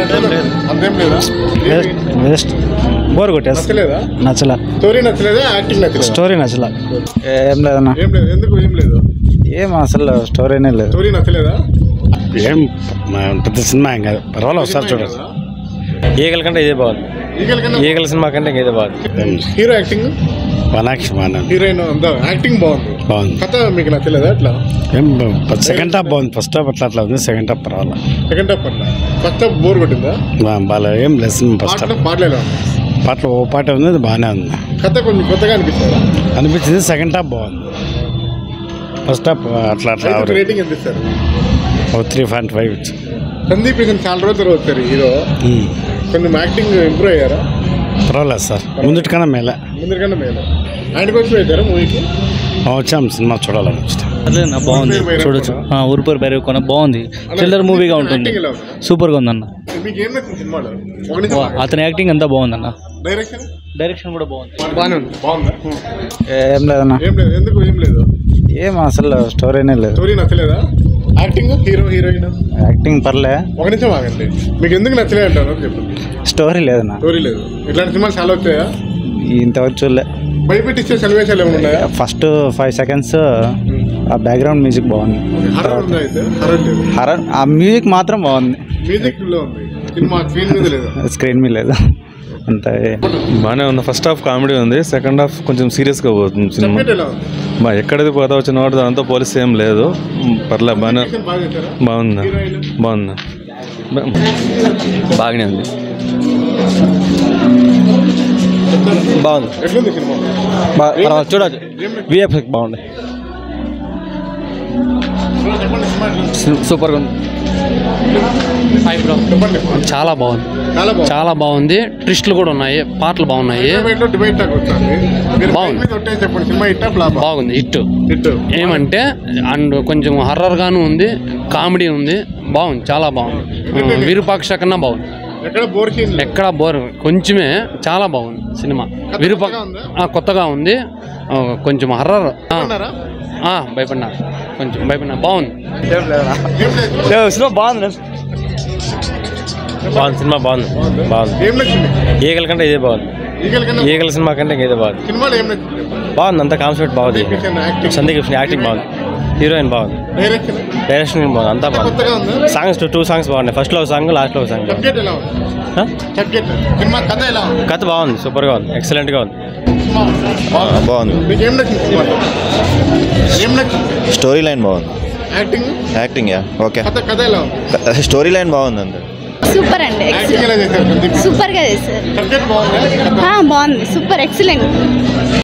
అంతేం లేదా waste bore కొట్టేస్తా నచ్చలేదా నచ్చల స్టోరీ నచ్చలేదా యాక్టింగ్ నచ్చలేదా స్టోరీ నచ్చల ఏం లేదన్నా ఏం లేదు ఎందుకు ఏం లేదు ఏం అసలు స్టోరీనే లేదు స్టోరీ నచ్చలేదా ఏం పెద్ద సినిమా ఏం కాదు పర్వాలేదు ఒకసారి చూడొచ్చు ఈగల కంటే ఇదే బాగుంది ఈగల కన్నా ఈగల సినిమా కంటే ఇదే బాగుంది హీరో యాక్టింగ్ వనాక్షి బాగా హీరోయిన్ అంతా యాక్టింగ్ బాగుంది బాగుంది కథ మీకు నచ్చలేదా అట్లా ఏం సెకండ్ హాఫ్ బాగుంది ఫస్ట్ హాఫ్ అట్లా అట్లా ఉంది సెకండ్ హాఫ్ పర్వాలేదు సెకండ్ హాఫ్ అట్లా ఫస్ట్ హాఫ్ బోర్ కొట్టిందా బాగా ఏం లెస్ ఫస్ట్ పాటలు హాఫ్ పాటలేదా పాటలు ఓ పాట ఉంది అది బాగానే ఉంది కథ కొంచెం కొత్తగా అనిపిస్తుందా అనిపించింది సెకండ్ హాఫ్ బాగుంది ఫస్ట్ హాఫ్ అట్లా అట్లా రేటింగ్ ఎంత ఇస్తారు ఓ త్రీ పాయింట్ ఫైవ్ ఇచ్చి సందీప్ ఇతను చాలా రోజుల తర్వాత వచ్చారు హీరో కొంచెం యాక్టింగ్ ఇంప్రూవ్ అయ్యారా పర్వాలేదు సార్ ముందుటికన్నా మేలే ముందరికన్నా మేలు ఆయన కోసం వచ్చారా మూవీకి వచ్చాం సినిమా చూడాలని వచ్చిన అట్లేనా బాగుంది ఊరిపేరు భైరవ్ చూడొచ్చు కొన? ఆ, ఊరిపేరు భైరవ్ కొన బాగుంది థ్రిల్లర్ మూవీగా ఉంటుంది యాక్టింగ్ ఎలా ఉంది సూపర్గా ఉందన్న మీకు ఏం నచ్చింది సినిమాలో ఒక వా, అతని యాక్టింగ్ అంతా బాగుందన్న డైరెక్షన్ డైరెక్షన్ కూడా బాగుంది బాగానే ఉంది బాగుందా ఏం లేదన్నా ఏం లేదు ఎందుకు ఏం లేదు ఏం అసలు స్టోరీనే లేదు స్టోరీ నచ్చలేదా యాక్టింగ్ హీరో హీరోయిన్ యాక్టింగ్ పర్లే ఒక నిమిషం ఆగండి మీకు ఎందుకు నచ్చలేదు అంటారు చెప్పండి స్టోరీ లేదన్నా స్టోరీ లేదు ఇట్లాంటి సినిమాలు చాలా వచ్చాయా ఇంతవరకు చూడలే భయపెట్టి ఇచ్చే సన్నివేశాలు ఏమైనా ఉన్నాయా ఫస్ట్ ఫైవ్ సెకండ్స్ ఆ బ్యాక్గ్రౌండ్ మ్యూజిక్ బాగుంది హర్రర్ ఉందా అయితే హర్రర్ లేదు హరర్ ఆ మ్యూజిక్ మాత్రం బాగుంది మ్యూజిక్ లో ఉంది సినిమా స్క్రీన్ మీద లేదు స్క్రీన్ మీద లేదు అంత బాగానే ఉంది ఫస్ట్ హాఫ్ కామెడీ ఉంది సెకండ్ హాఫ్ కొంచెం సీరియస్గా పోతుంది సినిమా సబ్జెక్ట్ ఎలా ఉంది బా ఎక్కడిది పోతా వచ్చిన వాడు దాంతో పోలిస్తే ఏం లేదు మ్, పర్లే బాగానే Action బాగా చేశారా బాగుంది హీరోయిన్ బాగుంది బాగానే ఉంది బాగుంది ఎట్లుంది సినిమా పర్వాలేదు చూడొచ్చు విఎఫ్ఎక్స్ బాగుంది చెప్పండి సినిమా ఎట్లుంది? సూపర్గా ఉంది హాయ్ బ్రో చెప్పండి చాలా బాగుంది చాలా బాగుంది చాలా బాగుంది ట్విస్టులు కూడా ఉన్నాయి పాటలు బాగున్నాయి హైదరాబాద్ లో డిబేట్ దాకా వచ్చింది మీరు బాగుంది. బయట మీద ఒట్టేసి చెప్పండి సినిమా ఇట్టా ఫ్లాప్ బాగుంది హిట్ హిట్ ఏమంటే అండ్ కొంచెం హర్రర్ గాను ఉంది కామెడీ ఉంది బాగుంది చాలా బాగుంది ఆ, విరూపాక్ష కన్నా బాగుంది ఎక్కడ బోర్ సీన్ లేదు ఎక్కడ బోర్ కొంచెమే చాలా బాగుంది సినిమా విరూప కొత్తగా ఉందా? ఆ, కొత్తగా ఉంది ఆ, కొంచెం హర్రర్ అన్నారా భయపడినా కొంచెం భయపడినా బాగుంది ఏం లేదు సినిమా బాగుంది బాగుంది సినిమా బాగుంది బాగుంది ఏం నచ్చింది ఈగల కంటే ఇదే బాగుంది ఈగల కన్నా ఈగల సినిమా కంటే ఇదే బాగుంది సినిమాలో ఏం నచ్చింది బాగుంది అంతా కాన్సెప్ట్ బాగుంది యాక్టింగ్ సందీప్ కృష్ణ యాక్టింగ్ బాగుంది హీరోయిన్ బాగుంది డైరెక్షన్ డైరెక్షన్ బాగుంది అంతా బాగుంది కొత్తగా ఉందా సాంగ్స్ టూ సాంగ్స్ బాగున్నాయి ఫస్ట్ లో సాంగ్ లాస్ట్ లో సాంగ్ సబ్జెక్ట్ ఎలా ఉంది సబ్జెక్ట్ సినిమా కథ ఎలా ఉంది కథ బాగుంది సూపర్గా ఉంది ఎక్సలెంట్గా ఉంది సినిమా బాగుంది. బాగుంది మీకు ఏం నచ్చింది సినిమాలో ఏం నచ్చింది స్టోరీ లైన్ బాగుంది యాక్టింగ్ యాక్టింగ్ యా ఓకే కథ కథ ఎలా ఉంది స్టోరీ లైన్ బాగుంది అంతే సూపర్ అండి యాక్టింగ్ ఎలా చేశారు సందీప్ సూపర్గా చేశారు సబ్జెక్ట్ బాగుందా కథ బాగుంది సూపర్ ఎక్సలెంట్